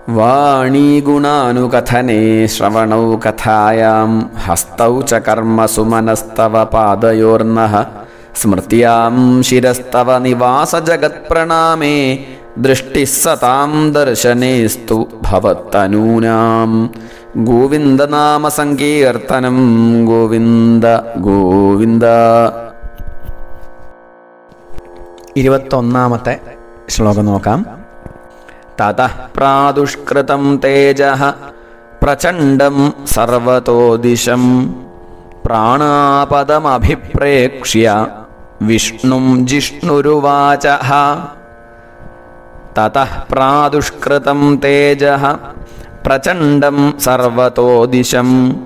വാണീഗുണാനുകഥനെ ശ്രവണൗ കഥായാം ഹസ്തൗ ച കർമ്മസു മനസ്തവ പാദയോർനഃ സ്മൃത്യാം ശിരസ്തവ നിവാസജഗത്പ്രണാമേ ദൃഷ്ടിः സതാം ദർശനേസ്തു ഭവത്തനൂനാം ഗോവിന്ദനാമസങ്കീർത്തനം ഗോവിന്ദ ഗോവിന്ദ ഇരുപത്തൊന്നാമത്തെ ശ്ലോകം നോക്കാം തതഃ പ്രാദുഷ്കൃതം തേജ പ്രചണ്ഡം സർവതോ ദിശം പ്രാണാപദമഭിപ്രേക്ഷ്യ വിഷ്ണും ജിഷ്ണുരുവാച തതഃ പ്രാദുഷ്കൃതം തേജ പ്രചണ്ഡം സർവതോ ദിശം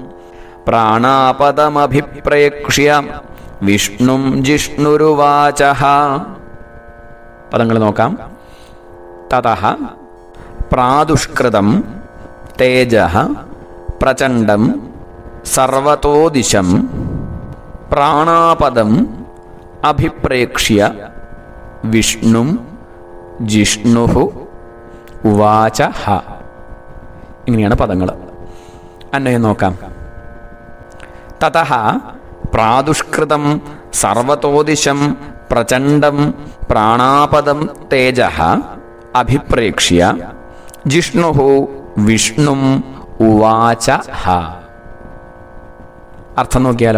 പ്രാണാപദമഭിപ്രേക്ഷ്യ വിഷ്ണും ജിഷ്ണുരുവാച പദങ്ങൾ നോക്കാം തതഃ പ്രാദുഷ്കൃതം തേജ പ്രചണ്ഡം സർവതോ ദിശം പ്രാണാപദം അഭിപ്രേക്ഷ്യ വിഷ്ണും ജിഷ്ണു ഉവാച ഹ ഇങ്ങനെയാണ് പദങ്ങൾ അന്വയം നോക്കാം തതഃ പ്രാദുഷ്കൃതം സർവതോദിശം പ്രചണ്ഡം പ്രാണാപദം തേജ അഭിപ്രേക്ഷ്യ ജിഷ്ണു വിഷ്ണും ഉവാച ഹ അർത്ഥം നോക്കിയാലോ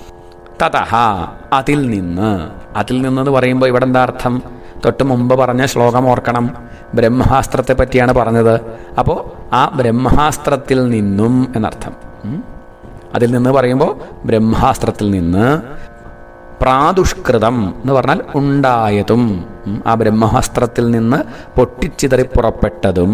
തതഹ അതിൽ നിന്ന് അതിൽ നിന്നെന്ന് പറയുമ്പോൾ ഇവിടെ എന്താ അർത്ഥം തൊട്ട് മുമ്പ് പറഞ്ഞ ശ്ലോകം ഓർക്കണം ബ്രഹ്മാസ്ത്രത്തെ പറ്റിയാണ് പറഞ്ഞത് അപ്പോൾ ആ ബ്രഹ്മാസ്ത്രത്തിൽ നിന്നും എന്നർത്ഥം ഉം. അതിൽ നിന്ന് പറയുമ്പോൾ ബ്രഹ്മാസ്ത്രത്തിൽ നിന്ന് പ്രാദുഷ്കൃതം എന്ന് പറഞ്ഞാൽ ഉണ്ടായതും ഉം, ആ ബ്രഹ്മാസ്ത്രത്തിൽ നിന്ന് പൊട്ടിച്ചിതറി പുറപ്പെട്ടതും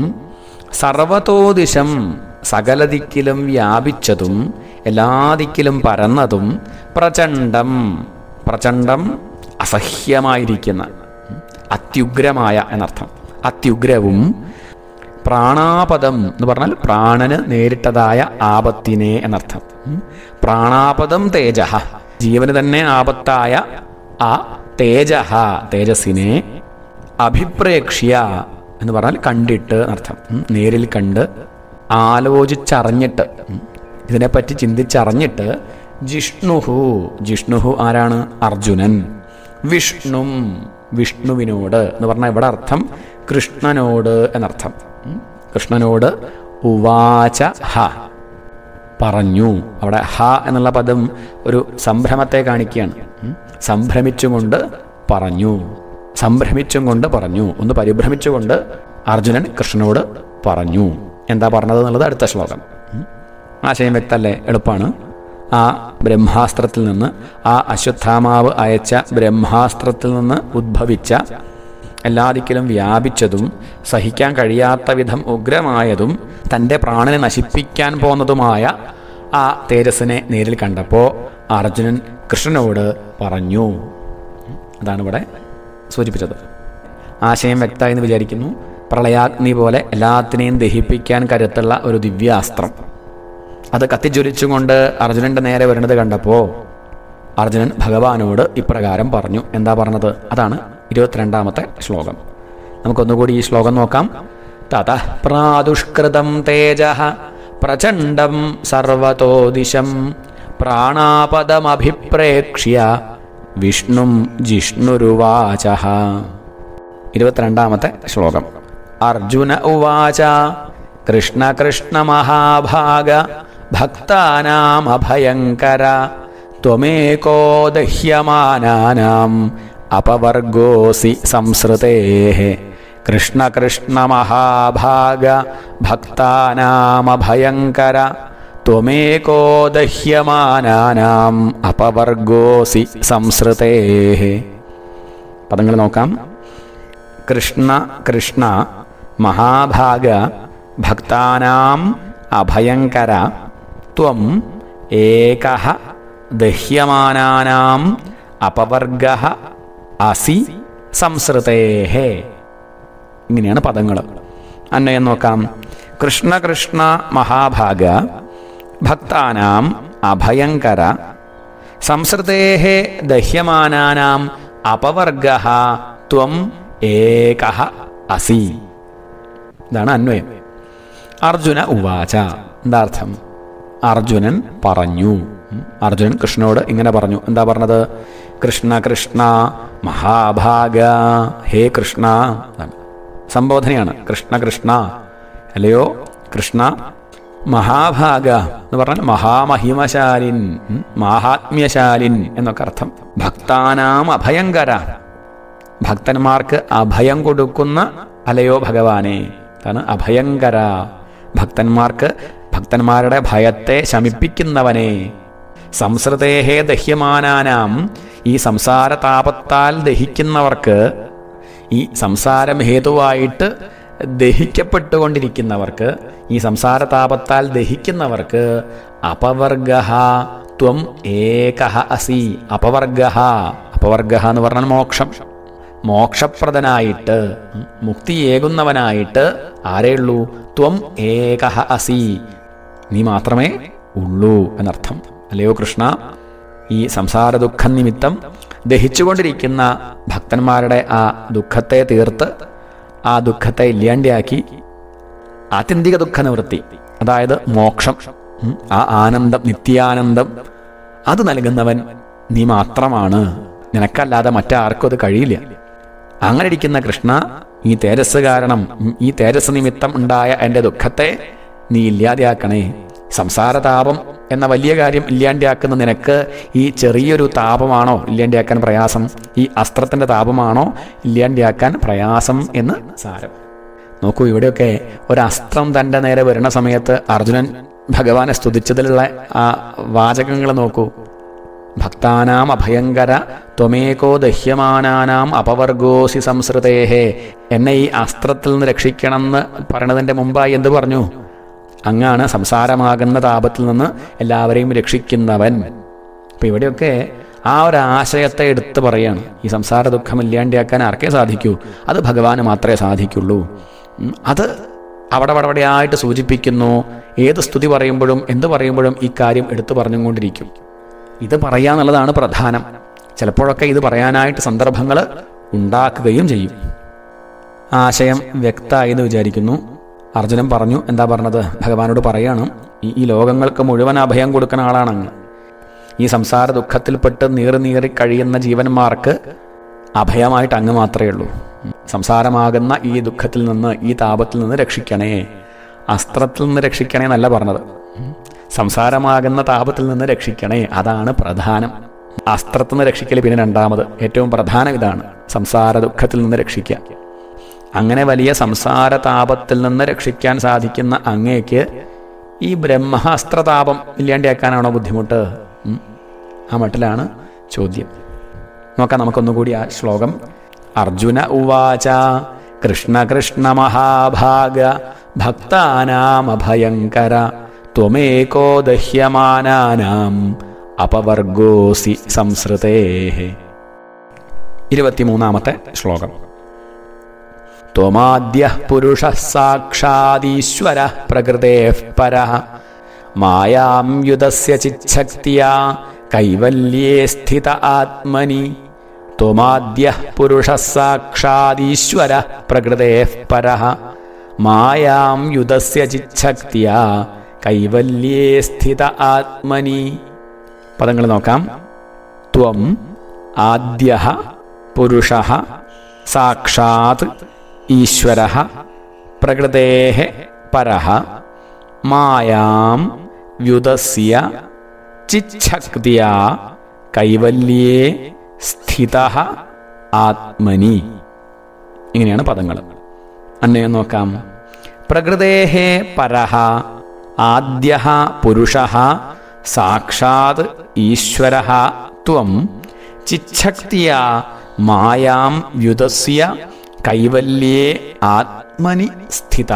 സർവതോദിശം സകല ദിക്കിലും വ്യാപിച്ചതും എല്ലാ ദിക്കിലും പരന്നതും പ്രചണ്ഡം പ്രചണ്ഡം അസഹ്യമായിരിക്കുന്ന ഉം, അത്യുഗ്രമായ എന്നർത്ഥം അത്യുഗ്രവും പ്രാണാപദം എന്ന് പറഞ്ഞാൽ പ്രാണന് നേരിട്ടതായ ആപത്തിനെ എന്നർത്ഥം ഉം. പ്രാണാപദം തേജ ജീവന് തന്നെ ആപത്തായ ആ തേജ തേജസ്സിനെ അഭിപ്രേക്ഷ്യ എന്ന് പറഞ്ഞാൽ കണ്ടിട്ട് എന്നർത്ഥം ഉം. നേരിൽ കണ്ട് ആലോചിച്ചറിഞ്ഞിട്ട് ഉം. ഇതിനെപ്പറ്റി ചിന്തിച്ചറിഞ്ഞിട്ട് ജിഷ്ണുഹു ജിഷ്ണുഹു ആരാണ് അർജുനൻ വിഷ്ണും വിഷ്ണുവിനോട് എന്ന് പറഞ്ഞാൽ ഇവിടെ അർത്ഥം കൃഷ്ണനോട് എന്നർത്ഥം ഉം. കൃഷ്ണനോട് ഉവാച ഹ പറഞ്ഞു അവിടെ ഹ എന്നുള്ള പദം ഒരു സംഭ്രമത്തെ കാണിക്കുകയാണ് ഉം. സംഭ്രമിച്ചുകൊണ്ട് പറഞ്ഞു സംഭ്രമിച്ചും കൊണ്ട് പറഞ്ഞു ഒന്ന് പരിഭ്രമിച്ചുകൊണ്ട് അർജുനൻ കൃഷ്ണനോട് പറഞ്ഞു എന്താ പറഞ്ഞത് എന്നുള്ളത് അടുത്ത ശ്ലോകം ഉം. ആശയം വ്യക്തല്ലേ എളുപ്പമാണ് ആ ബ്രഹ്മാസ്ത്രത്തിൽ നിന്ന് ആ അശ്വത്ഥാമാവ് അയച്ച ബ്രഹ്മാസ്ത്രത്തിൽ നിന്ന് ഉദ്ഭവിച്ച എല്ലാ ദിക്കിലും വ്യാപിച്ചതും സഹിക്കാൻ കഴിയാത്ത വിധം ഉഗ്രമായതും തൻ്റെ പ്രാണനെ നശിപ്പിക്കാൻ പോന്നതുമായ ആ തേജസ്സിനെ നേരിൽ കണ്ടപ്പോൾ അർജുനൻ കൃഷ്ണനോട് പറഞ്ഞു അതാണ് ഇവിടെ സൂചിപ്പിച്ചത് ആശയം വ്യക്തമായി എന്ന് വിചാരിക്കുന്നു പ്രളയാഗ്നി പോലെ എല്ലാത്തിനെയും ദഹിപ്പിക്കാൻ കരുത്തുള്ള ഒരു ദിവ്യാസ്ത്രം അത് കത്തിജ്വലിച്ചുകൊണ്ട് അർജുനന്റെ നേരെ വരുന്നത് കണ്ടപ്പോൾ അർജുനൻ ഭഗവാനോട് ഇപ്രകാരം പറഞ്ഞു എന്താ പറഞ്ഞത് അതാണ് ഇരുപത്തിരണ്ടാമത്തെ ശ്ലോകം നമുക്കൊന്നുകൂടി ഈ ശ്ലോകം നോക്കാം തത പ്രാദുഷ്കൃതം തേജ പ്രചണ്ഡം സർവതോ ദിശം പ്രാണാപദമഭിപ്രേക്ഷ്യ വിഷ്ണും ജിഷ്ണുരുവാച ഇരുപത്തിരണ്ടാമത്തെ ശ്ലോകം അർജുന ഉവാച കൃഷ്ണ കൃഷ്ണ മഹാഭാഗ ഭക്താനാമഭയങ്കര ത്വമേകോ ദഹ്യമാനാനാം അപവർഗോസി സംസൃതേ കൃഷ്ണ കൃഷ്ണ മഹാഭാഗ ഭക്താനാമഭയങ്കര ത്വമേകോ ദഹ്യമാനാനാം അപവർഗോസി സംസൃതേ പദങ്ങൾ നോക്കാം കൃഷ്ണ കൃഷ്ണ മഹാഭാഗ ഭക്താനാം അഭയങ്കര ത്വം ഏക ദഹ്യമാനാനാം അപവർഗ അസി സംസൃതേഹേ ഇങ്ങനെയാണ് പദങ്ങൾ അന്വയം നോക്കാം കൃഷ്ണ കൃഷ്ണ മഹാഭാഗ ഭക്താനാം അഭയങ്കര സംസൃതേഹേ ദഹ്യമാനാനാം അപവർഗ ത്വം ഏക അസി ഇതാണ് അന്വയം അർജുന ഉവാച എന്താ അർത്ഥം അർജുനൻ പറഞ്ഞു ഉം. അർജുനൻ കൃഷ്ണനോട് ഇങ്ങനെ പറഞ്ഞു എന്താ പറഞ്ഞത് കൃഷ്ണ കൃഷ്ണ മഹാഭാഗ ഹേ കൃഷ്ണ അതാണ്. സംബോധനയാണ് കൃഷ്ണ കൃഷ്ണ അല്ലയോ കൃഷ്ണ മഹാഭാഗ എന്ന് പറഞ്ഞാൽ മഹാമഹിമശാലിൻ ഉം, മാഹാത്മ്യശാലിൻ എന്നൊക്കെ അർത്ഥം ഭക്താനാം അഭയങ്കര ഭക്തന്മാർക്ക് അഭയം കൊടുക്കുന്ന അലയോ ഭഗവാനെ അതാണ് അഭയങ്കര ഭക്തന്മാർക്ക് ഭക്തന്മാരുടെ ഭയത്തെ ശമിപ്പിക്കുന്നവനെ സംസൃതേഹേ ദഹ്യമാനാനാം ഈ സംസാര താപത്താൽ ദഹിക്കുന്നവർക്ക് ഈ സംസാരം ഹേതുവായിട്ട് ദഹിക്കപ്പെട്ടുകൊണ്ടിരിക്കുന്നവർക്ക് ഈ സംസാര താപത്താൽ ദഹിക്കുന്നവർക്ക് അപവർഗ ത്വം ഏകഹ അസി അപവർഗ അപവർഗ എന്ന് പറഞ്ഞാൽ മോക്ഷം മോക്ഷപ്രദനായിട്ട് ഉം, മുക്തിയേകുന്നവനായിട്ട് ആരേയുള്ളൂ ത്വം ഏകഹ അസി നീ മാത്രമേ ഉള്ളൂ എന്നർത്ഥം അല്ലയോ കൃഷ്ണ ഈ സംസാര ദുഃഖം നിമിത്തം ദഹിച്ചുകൊണ്ടിരിക്കുന്ന ഭക്തന്മാരുടെ ആ ദുഃഖത്തെ തീർത്ത് ആ ദുഃഖത്തെ ഇല്ലാണ്ടിയാക്കി ആത്യന്തിക ദുഃഖ നിവൃത്തി അതായത് മോക്ഷം ഉം, ആ ആനന്ദം നിത്യാനന്ദം അത് നൽകുന്നവൻ നീ മാത്രമാണ് നിനക്കല്ലാതെ മറ്റാർക്കും അത് കഴിയില്ല അങ്ങനെ ഇരിക്കുന്ന കൃഷ്ണ ഈ തേജസ് കാരണം ഉം, ഈ തേജസ് നിമിത്തം ഉണ്ടായ എൻ്റെ ദുഃഖത്തെ നീ ഇല്ലാതെയാക്കണേ സംസാര താപം എന്ന വലിയ കാര്യം ഇല്ലാണ്ടിയാക്കുന്ന നിനക്ക് ഈ ചെറിയൊരു താപമാണോ ഇല്ലാണ്ടിയാക്കാൻ പ്രയാസം ഈ അസ്ത്രത്തിന്റെ താപമാണോ ഇല്ലാണ്ടിയാക്കാൻ പ്രയാസം എന്ന് സാരം നോക്കൂ ഇവിടെയൊക്കെ ഒരു അസ്ത്രം തൻ്റെ നേരെ വരുന്ന സമയത്ത് അർജുനൻ ഭഗവാനെ സ്തുതിച്ചതിലുള്ള ആ വാചകങ്ങൾ നോക്കൂ ഭക്താനാം അഭയങ്കര ത്വമേകോ ദഹ്യമാനാനാം അപവർഗോസി സംസൃതേഹേ എന്നെ ഈ അസ്ത്രത്തിൽ നിന്ന് രക്ഷിക്കണം എന്ന് പറയണതിൻ്റെ മുമ്പായി എന്ത് പറഞ്ഞു അങ്ങാണ് സംസാരമാകുന്ന താപത്തിൽ നിന്ന് എല്ലാവരെയും രക്ഷിക്കുന്നവൻ അപ്പം ഇവിടെയൊക്കെ ആ ഒരു ആശയത്തെ എടുത്തു പറയാണ് ഈ സംസാര ദുഃഖം ഇല്ലാണ്ടിയാക്കാൻ ആർക്കേ സാധിക്കൂ അത് ഭഗവാന് മാത്രമേ സാധിക്കുള്ളൂ ഉം, അത് അവിടെ അവിടെയായിട്ട് സൂചിപ്പിക്കുന്നു ഏത് സ്തുതി പറയുമ്പോഴും എന്ത് പറയുമ്പോഴും ഈ കാര്യം എടുത്തു പറഞ്ഞുകൊണ്ടിരിക്കും ഇത് പറയാന്നുള്ളതാണ് പ്രധാനം ചിലപ്പോഴൊക്കെ ഇത് പറയാനായിട്ട് സന്ദർഭങ്ങൾ ഉണ്ടാക്കുകയും ചെയ്യും ആശയം വ്യക്തമായി എന്ന് വിചാരിക്കുന്നു അർജുനൻ പറഞ്ഞു എന്താ പറഞ്ഞത് ഭഗവാനോട് പറയാണ് ഈ ഈ ലോകങ്ങൾക്ക് മുഴുവൻ അഭയം കൊടുക്കുന്ന ആളാണ് അങ്ങ് ഈ സംസാര ദുഃഖത്തിൽപ്പെട്ട് നീറി നീറി കഴിയുന്ന ജീവന്മാർക്ക് അഭയമായിട്ട് അങ്ങ് മാത്രമേ ഉള്ളൂ സംസാരമാകുന്ന ഈ ദുഃഖത്തിൽ നിന്ന് ഈ താപത്തിൽ നിന്ന് രക്ഷിക്കണേ അസ്ത്രത്തിൽ നിന്ന് രക്ഷിക്കണേ എന്നല്ല പറഞ്ഞത് സംസാരമാകുന്ന താപത്തിൽ നിന്ന് രക്ഷിക്കണേ അതാണ് പ്രധാനം അസ്ത്രത്തിൽ നിന്ന് രക്ഷിക്കൽ പിന്നെ രണ്ടാമത് ഏറ്റവും പ്രധാനം ഇതാണ് സംസാര ദുഃഖത്തിൽ നിന്ന് രക്ഷിക്കുക അങ്ങനെ വലിയ സംസാര താപത്തിൽ നിന്ന് രക്ഷിക്കാൻ സാധിക്കുന്ന അങ്ങേക്ക് ഈ ബ്രഹ്മാസ്ത്ര താപം ഇല്ലാണ്ടിയാക്കാനാണോ ബുദ്ധിമുട്ട് ഉം. ആ മട്ടിലാണ് ചോദ്യം നോക്കാം നമുക്കൊന്നുകൂടി ആ ശ്ലോകം അർജുന ഉവാച കൃഷ്ണ കൃഷ്ണ മഹാഭാഗ ഭക്താനാമഭയങ്കര ത്വമേകോ ദഹ്യമാനാനാം അപവർഗോസി സംസൃതേ ഇരുപത്തിമൂന്നാമത്തെ ശ്ലോകം त्वमाद्यः पुरुषः साक्षादीश्वरः प्रकृतेः परः मायां युधस्य चिच्छक्त्या कैवल्ये स्थित आत्मनि त्वमाद्यः पुरुषः साक्षादीश्वरः प्रकृतेः परः मायां युधस्य चिच्छक्त्या कैवल्ये स्थित आत्मनि പദങ്ങൾ നോക്കാം ത്വം ആദ്യ പുരുഷ സാക്ഷാത് ഈശ്വര പ്രകൃതേ പര മായാം വ്യുതസ്യ ചിച്ഛക്തിയ കൈവല്യേ സ്ഥിത ആത്മനി ഇങ്ങനെയാണ് പദങ്ങൾ അന്നയം നോക്കാം പ്രകൃതേ പരഹ ആദ്യ പുരുഷ സാക്ഷാത് ഈശ്വര ത്വം ചിച്ഛക്തിയ മായാം വ്യുതസ്യ കൈവല്യേ ആത്മനി സ്ഥിത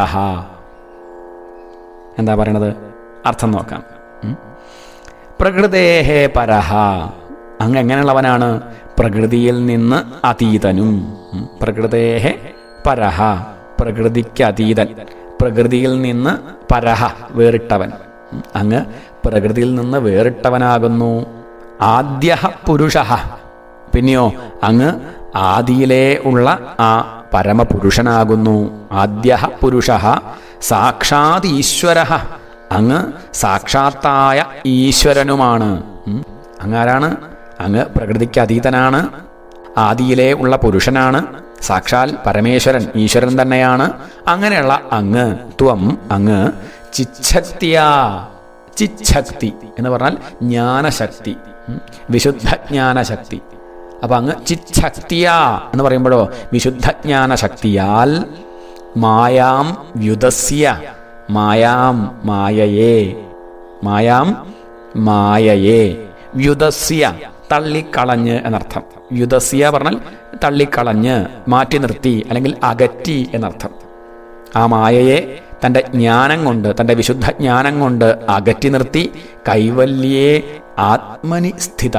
എന്താ പറയണത് അർത്ഥം നോക്കാം ഉം. പ്രകൃതേഹേ പരഹ അങ്ങ് എങ്ങനെയുള്ളവനാണ് പ്രകൃതിയിൽ നിന്ന് അതീതനും ഉം. പ്രകൃതേഹേ പരഹ പ്രകൃതിക്ക് അതീതൻ പ്രകൃതിയിൽ നിന്ന് പരഹ വേറിട്ടവൻ ഉം. അങ്ങ് പ്രകൃതിയിൽ നിന്ന് വേറിട്ടവനാകുന്നു ആദ്യ പുരുഷ പിന്നെയോ അങ്ങ് ആദിയിലേ ഉള്ള ആ പരമപുരുഷനാകുന്നു ആദ്യ പുരുഷ സാക്ഷാത് ഈശ്വര അങ്ങ് സാക്ഷാത്തായ ഈശ്വരനുമാണ് ഉം. അങ്ങാരാണ് അങ്ങ് പ്രകൃതിക്ക് അതീതനാണ് ആദിയിലെ ഉള്ള പുരുഷനാണ് സാക്ഷാൽ പരമേശ്വരൻ ഈശ്വരൻ തന്നെയാണ് അങ്ങനെയുള്ള അങ്ങ് ത്വം അങ്ങ് ചിച്ഛക്തിയ ചിച്ഛക്തി എന്ന് പറഞ്ഞാൽ ജ്ഞാനശക്തി ഉം. വിശുദ്ധ ജ്ഞാനശക്തി അപ്പൊ അങ്ങ് ചിച്ഛക്തിയ എന്ന് പറയുമ്പോഴോ വിശുദ്ധ ജ്ഞാനശക്തിയാൽ മായാം വ്യുതസ്യ മായാം മായയെ മായാം മായയെ വ്യുതസ്യ തള്ളിക്കളഞ്ഞ് എന്നർത്ഥം വ്യുതസ്യ പറഞ്ഞാൽ തള്ളിക്കളഞ്ഞ് മാറ്റി നിർത്തി അല്ലെങ്കിൽ അകറ്റി എന്നർത്ഥം ആ മായയെ തൻ്റെ ജ്ഞാനം കൊണ്ട് തൻ്റെ വിശുദ്ധ ജ്ഞാനം കൊണ്ട് അകറ്റി നിർത്തി കൈവല്യേ ആത്മനി സ്ഥിത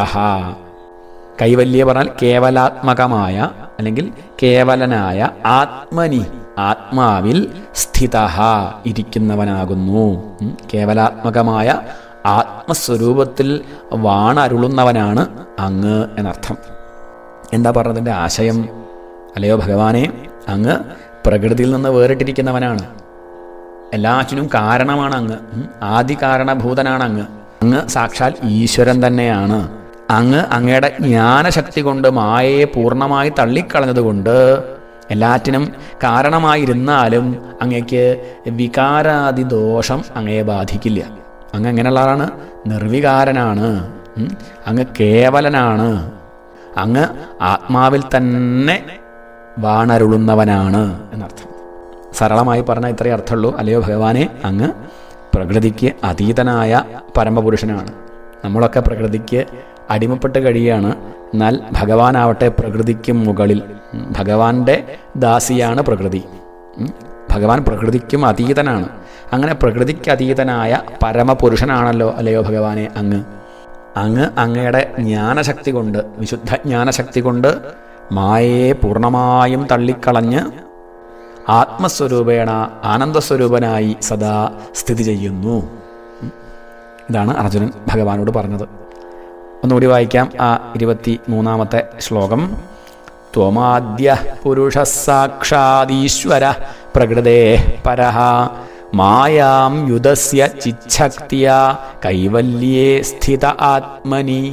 കൈവല്യ പറഞ്ഞാൽ കേവലാത്മകമായ അല്ലെങ്കിൽ കേവലനായ ആത്മനി ആത്മാവിൽ സ്ഥിത ഇരിക്കുന്നവനാകുന്നു ഉം. കേവലാത്മകമായ ആത്മസ്വരൂപത്തിൽ വാണരുളുന്നവനാണ് അങ്ങ് എന്നർത്ഥം എന്താ പറഞ്ഞതിൻ്റെ ആശയം അല്ലയോ ഭഗവാനെ അങ്ങ് പ്രകൃതിയിൽ നിന്ന് വേറിട്ടിരിക്കുന്നവനാണ് എല്ലാറ്റിനും കാരണമാണ് അങ്ങ് ഉം. ആദി കാരണഭൂതനാണ് അങ്ങ് അങ്ങ് സാക്ഷാൽ ഈശ്വരൻ തന്നെയാണ് അങ്ങ് അങ്ങയുടെ ജ്ഞാനശക്തി കൊണ്ട് മായയെ പൂർണ്ണമായി തള്ളിക്കളഞ്ഞതുകൊണ്ട് എല്ലാറ്റിനും കാരണമായിരുന്നാലും അങ്ങയ്ക്ക് വികാരാദി ദോഷം അങ്ങയെ ബാധിക്കില്ല അങ്ങ് എങ്ങനെയുള്ള ആളാണ് നിർവികാരനാണ് ഉം. അങ്ങ് കേവലനാണ് അങ്ങ് ആത്മാവിൽ തന്നെ വാണരുളുന്നവനാണ് എന്നർത്ഥം സരളമായി പറഞ്ഞാൽ ഇത്രയേ അർത്ഥമുള്ളൂ അല്ലയോ ഭഗവാനെ അങ്ങ് പ്രകൃതിക്ക് അതീതനായ പരമപുരുഷനാണ് നമ്മളൊക്കെ പ്രകൃതിക്ക് അടിമപ്പെട്ട് കഴിയുകയാണ് എന്നാൽ ഭഗവാനാവട്ടെ പ്രകൃതിക്ക് മുകളിൽ ഉം, ഭഗവാന്റെ ദാസിയാണ് പ്രകൃതി ഉം, ഭഗവാൻ പ്രകൃതിക്കും അതീതനാണ് അങ്ങനെ പ്രകൃതിക്ക് അതീതനായ പരമപുരുഷനാണല്ലോ അല്ലയോ ഭഗവാനെ അങ്ങ് അങ്ങ് അങ്ങയുടെ ജ്ഞാനശക്തി കൊണ്ട് വിശുദ്ധ ജ്ഞാനശക്തി കൊണ്ട് മായയെ പൂർണ്ണമായും തള്ളിക്കളഞ്ഞ് ആത്മസ്വരൂപേണ ആനന്ദസ്വരൂപനായി സദാ സ്ഥിതി ചെയ്യുന്നു ഉം. ഇതാണ് അർജുനൻ ഭഗവാനോട് പറഞ്ഞത് ഒന്നുകൂടി വായിക്കാം ആ ഇരുപത്തി മൂന്നാമത്തെ ശ്ലോകം ത്വമാദ്യ പുരുഷ സാക്ഷാദീശ്വര പ്രകൃതേ പരഹ മായാം യുധസ്യ ചിച്ഛക്തിയ കൈവല്യേ സ്ഥിത ആത്മനി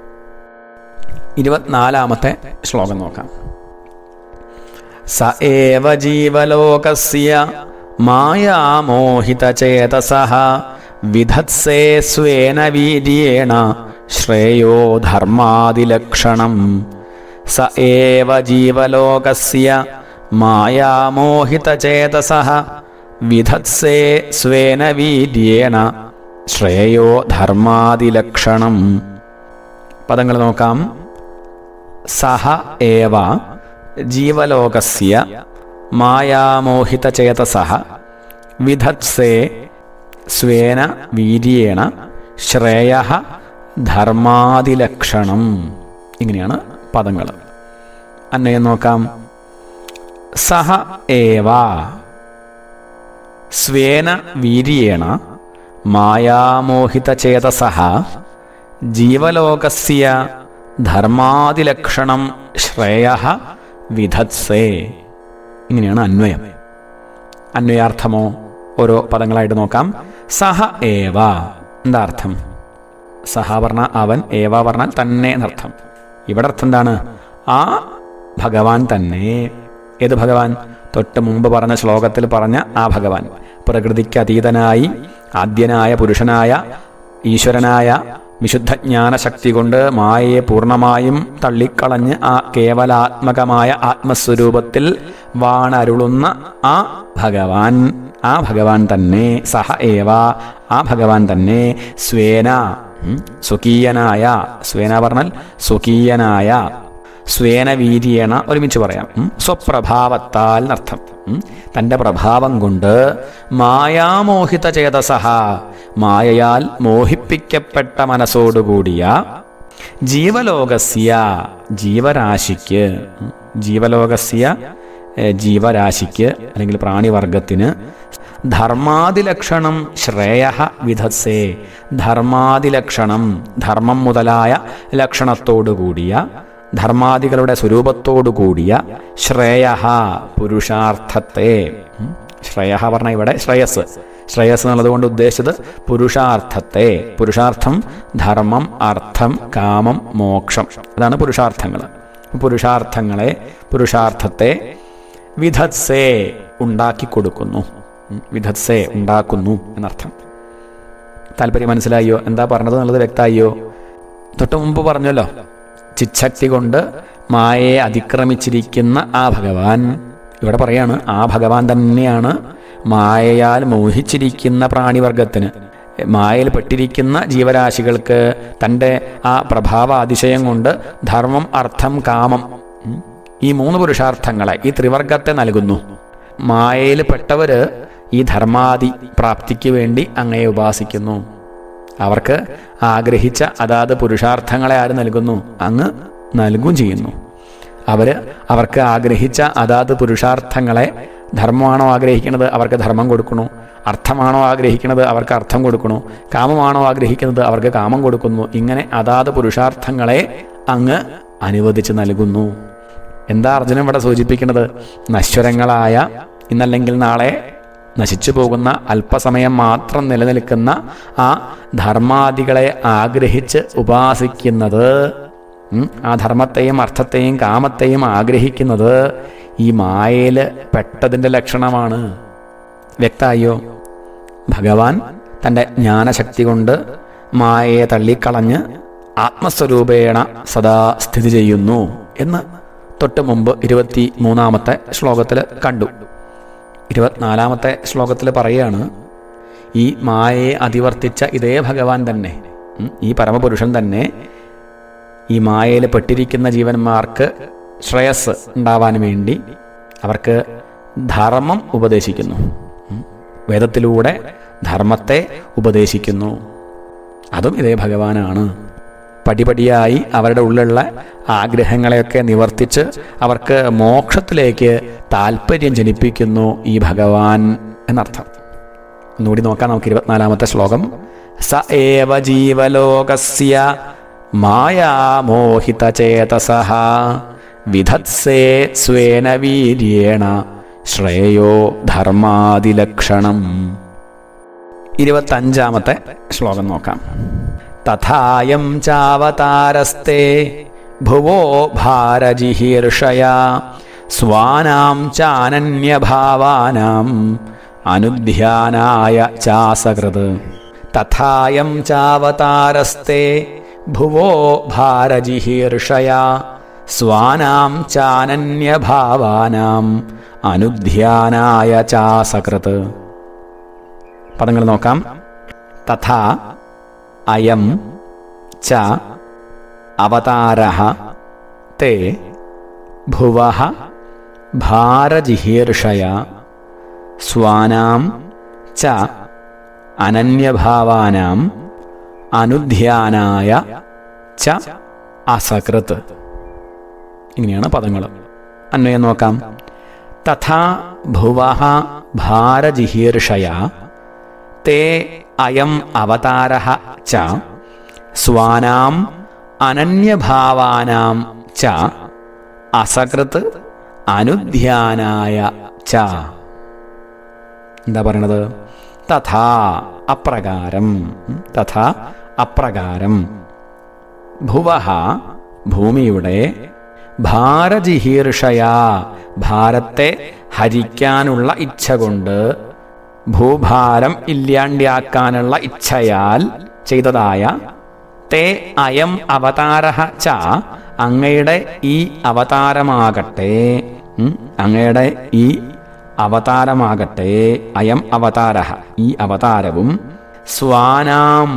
ഇരുപത്തിനാലാമത്തെ ശ്ലോകം നോക്കാം സ ഏവ ജീവലോകസ്യ മായാമോഹിതചേതസഃ വിധത്സേ സ്വേന വീര്യേണ ശ്രേയോ ധർമാദിലക്ഷണം സ ഏവ ജീവലോകസ്യ മായാമോഹിതചേതസഃ വിധത്സേ സ്വേന വീര്യേണ ശ്രേയോ ധർമാദിലക്ഷണം പദങ്ങൾ നോക്കാം സഹ ഏവ ജീവലോകസ്യ മായാമോഹിതചേതസഃ വിധത്സേ സ്വേന വീര്യേണ ശ്രേയ ധർമാദിലക്ഷണം ഇങ്ങനെയാണ് പദങ്ങൾ അന്വയം നോക്കാം സഹ ഏവ സ്വേന വീര്യേണ മായാമോഹിതചേതസഃ ജീവലോകസ്യ ധർമാദിലക്ഷണം ശ്രേയ വിധത്സേ ഇങ്ങനെയാണ് അന്വയം അന്വയാർത്ഥമോ ഓരോ പദങ്ങളായിട്ട് നോക്കാം സഹ ഏവ എന്താ അർത്ഥം സഹ പറഞ്ഞ അവൻ ഏവ പറഞ്ഞാൽ തന്നെ എന്നർത്ഥം ഇവിടെ അർത്ഥം എന്താണ് ആ ഭഗവാൻ തന്നെ ഏത് ഭഗവാൻ തൊട്ട് മുമ്പ് പറഞ്ഞ ശ്ലോകത്തിൽ പറഞ്ഞ ആ ഭഗവാൻ പ്രകൃതിക്ക് അതീതനായി ആദ്യനായ പുരുഷനായ ഈശ്വരനായ വിശുദ്ധ ജ്ഞാനശക്തി കൊണ്ട് മായയെ പൂർണ്ണമായും തള്ളിക്കളഞ്ഞ് ആ കേവലാത്മകമായ ആത്മസ്വരൂപത്തിൽ വാണരുളുന്ന ആ ഭഗവാൻ ആ ഭഗവാൻ തന്നെ സഹ ഏവ ആ ഭഗവാൻ തന്നെ സ്വേന ഉം, സ്വകീയനായ സ്വേന പറഞ്ഞാൽ സ്വകീയനായ സ്വേന വീര്യേണ ഒരുമിച്ച് പറയാം ഉം, സ്വപ്രഭാവത്താൽ എന്നർത്ഥം ഉം, തൻ്റെ പ്രഭാവം കൊണ്ട് മായാമോഹിത ചേതസഹ മായയാൽ മോഹിപ്പിക്കപ്പെട്ട മനസ്സോടുകൂടിയ ജീവലോകസ്യ ജീവരാശിക്ക് ഉം, ജീവലോകസ്യ ഏ, ജീവരാശിക്ക് അല്ലെങ്കിൽ പ്രാണിവർഗത്തിന് ധർമാതിലക്ഷണം ശ്രേയ വിധസ്സേ ധർമാതിലക്ഷണം ധർമ്മം മുതലായ ലക്ഷണത്തോടുകൂടിയ ധർമാദികളുടെ സ്വരൂപത്തോടു കൂടിയ ശ്രേയ പുരുഷാർത്ഥത്തെ ഉം. ശ്രേയ പറഞ്ഞ ഇവിടെ ശ്രേയസ് ശ്രേയസ് എന്നുള്ളത് കൊണ്ട് ഉദ്ദേശിച്ചത് പുരുഷാർത്ഥത്തെ പുരുഷാർത്ഥം ധർമ്മം അർത്ഥം കാമം മോക്ഷം അതാണ് പുരുഷാർത്ഥങ്ങൾ പുരുഷാർത്ഥങ്ങളെ പുരുഷാർത്ഥത്തെ വിധത്സേ ഉണ്ടാക്കി കൊടുക്കുന്നു ഉം. വിധത്സേ ഉണ്ടാക്കുന്നു എന്നർത്ഥം താല്പര്യം മനസ്സിലായോ എന്താ പറഞ്ഞത് എന്നുള്ളത് വ്യക്തമായോ തൊട്ട് മുമ്പ് പറഞ്ഞല്ലോ ചിച്ഛക്തി കൊണ്ട് മായയെ അതിക്രമിച്ചിരിക്കുന്ന ആ ഭഗവാൻ ഇവിടെ പറയാണ് ആ ഭഗവാൻ തന്നെയാണ് മായയാൽ മോഹിച്ചിരിക്കുന്ന പ്രാണിവർഗത്തിന് മായയിൽ പെട്ടിരിക്കുന്ന ജീവരാശികൾക്ക് തൻ്റെ ആ പ്രഭാവ അതിശയം കൊണ്ട് ധർമ്മം അർത്ഥം കാമം ഉം, ഈ മൂന്ന് പുരുഷാർത്ഥങ്ങളെ ഈ ത്രിവർഗത്തെ നൽകുന്നു മായയിൽ പെട്ടവര് ഈ ധർമാദി പ്രാപ്തിക്ക് വേണ്ടി അങ്ങയെ ഉപാസിക്കുന്നു അവർക്ക് ആഗ്രഹിച്ച അതാത് പുരുഷാർത്ഥങ്ങളെ ആര് നൽകുന്നു അങ്ങ് നൽകുകയും ചെയ്യുന്നു അവര് അവർക്ക് ആഗ്രഹിച്ച അതാത് പുരുഷാർത്ഥങ്ങളെ ധർമ്മമാണോ ആഗ്രഹിക്കുന്നത് അവർക്ക് ധർമ്മം കൊടുക്കണു അർത്ഥമാണോ ആഗ്രഹിക്കുന്നത് അവർക്ക് അർത്ഥം കൊടുക്കണു കാമമാണോ ആഗ്രഹിക്കുന്നത് അവർക്ക് കാമം കൊടുക്കുന്നു ഇങ്ങനെ അതാത് പുരുഷാർത്ഥങ്ങളെ അങ്ങ് അനുവദിച്ച് നൽകുന്നു എന്താ അർജുനൻ ഇവിടെ സൂചിപ്പിക്കുന്നത് നശ്വരങ്ങളായ ഇന്നല്ലെങ്കിൽ നാളെ നശിച്ചു പോകുന്ന അല്പസമയം മാത്രം നിലനിൽക്കുന്ന ആ ധർമാദികളെ ആഗ്രഹിച്ച് ഉപാസിക്കുന്നത് ഉം, ആ ധർമ്മത്തെയും അർത്ഥത്തെയും കാമത്തെയും ആഗ്രഹിക്കുന്നത് ഈ മായയിൽ പെട്ടതിൻ്റെ ലക്ഷണമാണ് വ്യക്തമായോ ഭഗവാൻ തൻ്റെ ജ്ഞാനശക്തി കൊണ്ട് മായയെ തള്ളിക്കളഞ്ഞ് ആത്മസ്വരൂപേണ സദാ സ്ഥിതി ചെയ്യുന്നു എന്ന് തൊട്ട് മുമ്പ് ഇരുപത്തി മൂന്നാമത്തെ ശ്ലോകത്തിൽ കണ്ടു ഇരുപത്തിനാലാമത്തെ ശ്ലോകത്തിൽ പറയാണ് ഈ മായയെ അതിവർത്തിച്ച ഇതേ ഭഗവാൻ തന്നെ ഉം, ഈ പരമപുരുഷൻ തന്നെ ഈ മായയിൽ പെട്ടിരിക്കുന്ന ജീവന്മാർക്ക് ശ്രേയസ് ഉണ്ടാവാൻ വേണ്ടി അവർക്ക് ധർമ്മം ഉപദേശിക്കുന്നു ഉം, വേദത്തിലൂടെ ധർമ്മത്തെ ഉപദേശിക്കുന്നു അതും ഇതേ ഭഗവാനാണ് പടിപടിയായി അവരുടെ ഉള്ളിലുള്ള ആഗ്രഹങ്ങളെയൊക്കെ നിവർത്തിച്ച് അവർക്ക് മോക്ഷത്തിലേക്ക് താല്പര്യം ജനിപ്പിക്കുന്നു ഈ ഭഗവാൻ എന്നർത്ഥം ഒന്നുകൂടി നോക്കാം നമുക്ക് ഇരുപത്തിനാലാമത്തെ ശ്ലോകം സ ഏവ ജീവലോകസ്യ മായാമോഹിതചേതസ വിധത്സേ സ്വേന വീര്യേണ ശ്രേയോ ധർമാതിലക്ഷണം ഇരുപത്തഞ്ചാമത്തെ ശ്ലോകം നോക്കാം തഥായം ചാവതാരസ്തേ ഭുവോ ഭാരജിഹീർഷയാ സ്വാനാം ചാനന്യഭാവാനാം അനുധ്യാനായ ചാസകൃത് തഥായം ചാവതാരസ്തേ ഭുവോ ഭാരജിഹീർഷയാ സ്വാനാം ചാനന്യഭാവാനാം അനുധ്യാനായ ചാസകൃത് പദങ്ങൾ നോക്കാം തഥാ അയം ച അവതാര തേ ഭുവ ഭാരജിഹീർഷയ സ്വാനാം ച അനന്യഭാവാനാം അനുധ്യാനായ ച അസകൃത് ഇങ്ങനെയാണ് പദങ്ങൾ അന്വയം നോക്കാം തഥാ ഭുവ ഭാരജിഹീർഷയ തേ അയം അവതാര ച സ്വാനാം അനന്യഭാവാനാം ച അസകൃത് അനുധ്യാനായ ച എന്താ പറയണത് തഥാ അപ്രകാരം ഉം, തഥാ അപ്രകാരം ഭുവ ഭൂമിയുടെ ഭാരജിഹീർഷയാ ഭാരത്തെ ഹരിക്കാനുള്ള ഇച്ഛ കൊണ്ട് ഭൂഭാരം ഇല്ലാണ്ടാക്കാനുള്ള ഇച്ഛയാൽ ചെയ്തതായ തേ അയം അവതാര ച അങ്ങയുടെ ഈ അവതാരമാകട്ടെ ഉം, അങ്ങയുടെ ഈ അവതാരമാകട്ടെ അയം അവതാര ഈ അവതാരവും സ്വാനാം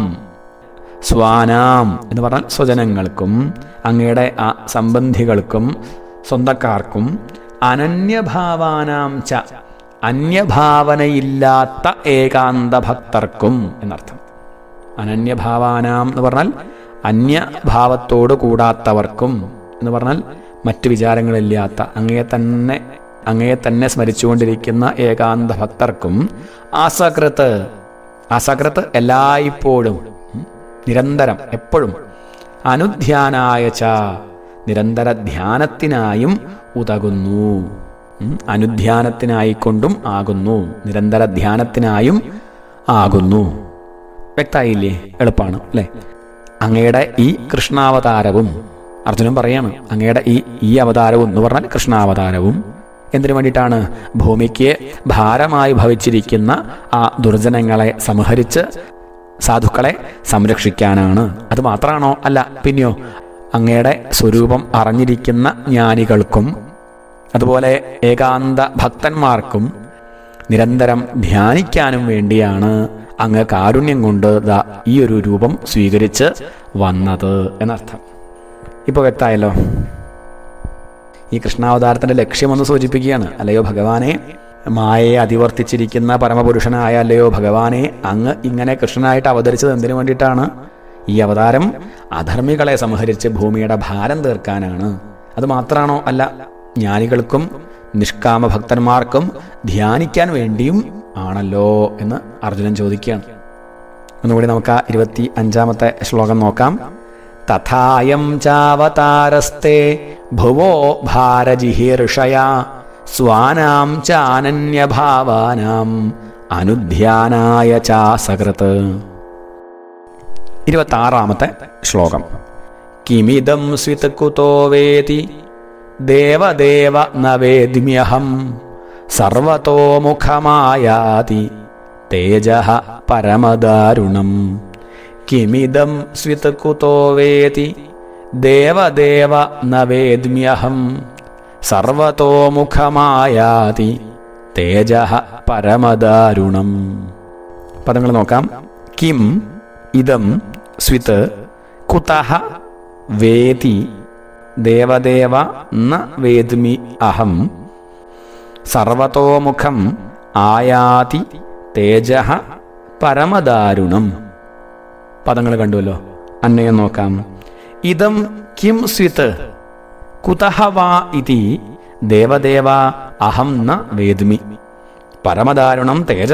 സ്വാനാം എന്ന് പറഞ്ഞാൽ സ്വജനങ്ങൾക്കും അങ്ങയുടെ ആ സംബന്ധികൾക്കും സ്വന്തക്കാർക്കും അനന്യഭാവാനാം ച അന്യഭാവനയില്ലാത്ത ഏകാന്ത ഭക്തർക്കും എന്നർത്ഥം അനന്യഭാവാനാം എന്ന് പറഞ്ഞാൽ അന്യഭാവത്തോട് കൂടാത്തവർക്കും എന്ന് പറഞ്ഞാൽ മറ്റു വിചാരങ്ങളില്ലാത്ത അങ്ങയെ തന്നെ അങ്ങയെ തന്നെ സ്മരിച്ചുകൊണ്ടിരിക്കുന്ന ഏകാന്ത ഭക്തർക്കും അസകൃത്ത് അസകൃത്ത് എല്ലായ്പ്പോഴും ഉം, നിരന്തരം എപ്പോഴും അനുധ്യാനായ ച നിരന്തര ധ്യാനത്തിനായും ഉതകുന്നു ഉം, അനുധ്യാനത്തിനായിക്കൊണ്ടും ആകുന്നു നിരന്തര ധ്യാനത്തിനായും ആകുന്നു വ്യക്തമായില്ലേ എളുപ്പമാണ് അല്ലേ അങ്ങയുടെ ഈ കൃഷ്ണാവതാരവും അർജുനൻ പറയാണ് അങ്ങയുടെ ഈ ഈ അവതാരവും എന്ന് പറഞ്ഞാൽ കൃഷ്ണാവതാരവും എന്തിനു വേണ്ടിയിട്ടാണ് ഭൂമിക്ക് ഭാരമായി ഭവിച്ചിരിക്കുന്ന ആ ദുർജനങ്ങളെ സംഹരിച്ച് സാധുക്കളെ സംരക്ഷിക്കാനാണ് അത് മാത്രമാണോ അല്ല പിന്നെയോ അങ്ങയുടെ സ്വരൂപം അറിഞ്ഞിരിക്കുന്ന ജ്ഞാനികൾക്കും അതുപോലെ ഏകാന്ത ഭക്തന്മാർക്കും നിരന്തരം ധ്യാനിക്കാനും വേണ്ടിയാണ് അങ്ങ് കാരുണ്യം കൊണ്ട് ദാ ഈ ഒരു രൂപം സ്വീകരിച്ച് വന്നത് എന്നർത്ഥം ഇപ്പോൾ വ്യക്തമായല്ലോ ഈ കൃഷ്ണാവതാരത്തിന്റെ ലക്ഷ്യമൊന്ന് സൂചിപ്പിക്കുകയാണ് അല്ലയോ ഭഗവാനെ മായയെ അതിവർത്തിച്ചിരിക്കുന്ന പരമപുരുഷനായ അല്ലയോ ഭഗവാനെ അങ്ങ് ഇങ്ങനെ കൃഷ്ണനായിട്ട് അവതരിച്ചത് എന്തിനു വേണ്ടിയിട്ടാണ് ഈ അവതാരം അധർമ്മികളെ സംഹരിച്ച് ഭൂമിയുടെ ഭാരം തീർക്കാനാണ് അത് മാത്രമാണോ അല്ല ജ്ഞാനികൾക്കും നിഷ്കാമ ഭക്തന്മാർക്കും ധ്യാനിക്കാൻ വേണ്ടിയും ആണല്ലോ എന്ന് അർജുനൻ ചോദിക്കുകയാണ് ഒന്നുകൂടി നമുക്ക് ആ ഇരുപത്തി അഞ്ചാമത്തെ ശ്ലോകം നോക്കാം തഥായം ചാവതാരസ്തേ ഭുവോ ഭാരജിഹീർഷയാ സ്വാനാം ചാനന്യഭാവാനാം അനുധ്യാനായ ചാസകൃത് ഇരുപത്തി ആറാമത്തെ ശ്ലോകം കിമിദം സ്വിത് കുതോ വേതി ദേവദേവ ന വേദ്മ്യഹം സർവതോമുഖമായാതി തേജ പരമദാരുണം കിമിദം സ്വിത് കുതോ വേതി ദേവദേവ ന വേദ്മ്യഹം സർവതോമുഖമായാതി തേജ പരമദാരുണം പദങ്ങൾ നോക്കാം കിം ഇതം സ്വിത് കുതഃ വേതി ദേവദേവ ന വേദ്മി അഹം സർവതോമുഖം ആയാതി തേജ പരമദാരുണം പദങ്ങൾ കണ്ടുവല്ലോ അന്നയം നോക്കാം ഇതം കിം സ്വിത് കുതഃ വാ ഇതി ദേവദേവ അഹം ന വേദ്മി പരമദാരുണം തേജ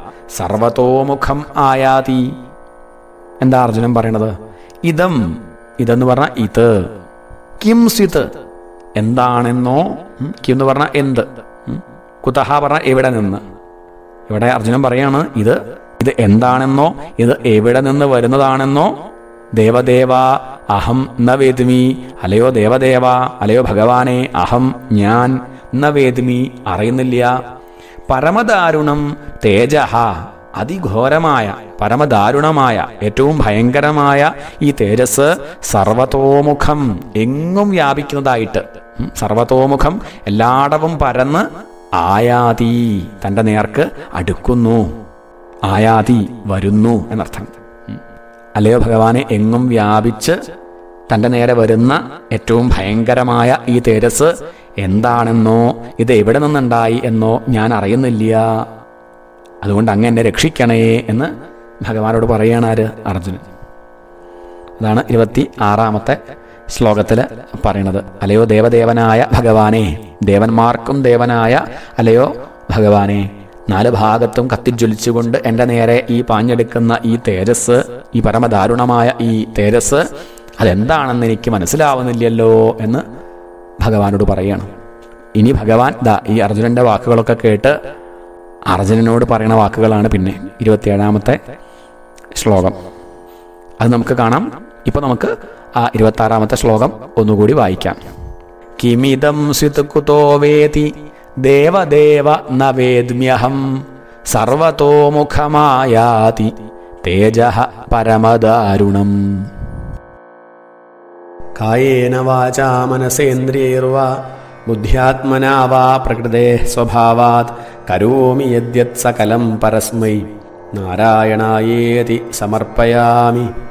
സർവതോമുഖം ആയാതി എന്താ അർജുനൻ പറയണത് ഇതം ഇതെന്ന് പറഞ്ഞാൽ ഇത് കിം സ്വിത് എന്താണെന്നോ ഉം, കിം എന്ന് പറഞ്ഞാൽ എന്ത് ഉം, കുതഹ പറഞ്ഞാൽ എവിടെ നിന്ന് ഇവിടെ അർജുനൻ പറയാണ് ഇത് ഇത് എന്താണെന്നോ ഇത് എവിടെ നിന്ന് വരുന്നതാണെന്നോ ദേവദേവ അഹം ന വേദ്മി അലയോ ദേവദേവ അലയോ ഭഗവാനെ അഹം ഞാൻ ന വേദ്മി അറിയുന്നില്ല പരമദാരുണം തേജഹ അതിഘോരമായ പരമദാരുണമായ ഏറ്റവും ഭയങ്കരമായ ഈ തേജസ് സർവതോമുഖം എങ്ങും വ്യാപിക്കുന്നതായിട്ട് ഉം, സർവതോമുഖം എല്ലായിടവും പരന്ന് ആയാതി തൻ്റെ നേർക്ക് അടുക്കുന്നു ആയാതി വരുന്നു എന്നർത്ഥം ഉം. അല്ലയോ ഭഗവാനെ എങ്ങും വ്യാപിച്ച് തൻ്റെ നേരെ വരുന്ന ഏറ്റവും ഭയങ്കരമായ ഈ തേജസ് എന്താണെന്നോ ഇത് എവിടെ നിന്നുണ്ടായി എന്നോ ഞാൻ അറിയുന്നില്ല അതുകൊണ്ട് അങ്ങ് എന്നെ രക്ഷിക്കണേ എന്ന് ഭഗവാനോട് പറയുകയാണ് ആര് അർജുനൻ അതാണ് ഇരുപത്തി ആറാമത്തെ ശ്ലോകത്തിൽ പറയണത് അലയോ ദേവദേവനായ ഭഗവാനെ ദേവന്മാർക്കും ദേവനായ അലയോ ഭഗവാനെ നാല് ഭാഗത്തും കത്തിജ്വലിച്ചുകൊണ്ട് എൻ്റെ നേരെ ഈ പാഞ്ഞെടുക്കുന്ന ഈ തേജസ് ഈ പരമദാരുണമായ ഈ തേജസ് അതെന്താണെന്ന് എനിക്ക് മനസ്സിലാവുന്നില്ലല്ലോ എന്ന് ഭഗവാനോട് പറയുകയാണ് ഇനി ഭഗവാൻ ദാ ഈ അർജുനന്റെ വാക്കുകളൊക്കെ കേട്ട് അർജുനനോട് പറയുന്ന വാക്കുകളാണ് പിന്നെ ഇരുപത്തിയേഴാമത്തെ ശ്ലോകം അത് നമുക്ക് കാണാം ഇപ്പൊ നമുക്ക് ആ ഇരുപത്തി ആറാമത്തെ ശ്ലോകം ഒന്നുകൂടി വായിക്കാം കിമിതം സ്വിത് കുതോ വേതി ദേവദേവ ന വേദ്മ്യഹം സർവതോമുഖമായാതി തേജ പരമദാരുണം കായേന വാചാ മനസേന്ദ്രിയൈർവാ ബുദ്ധ്യാത്മനാ വാ പ്രകൃതേ സ്വഭാവാത് കരോമി യദ്യത് സകലം പരസ്മൈ നാരായണായേതി സമർപ്പയാമി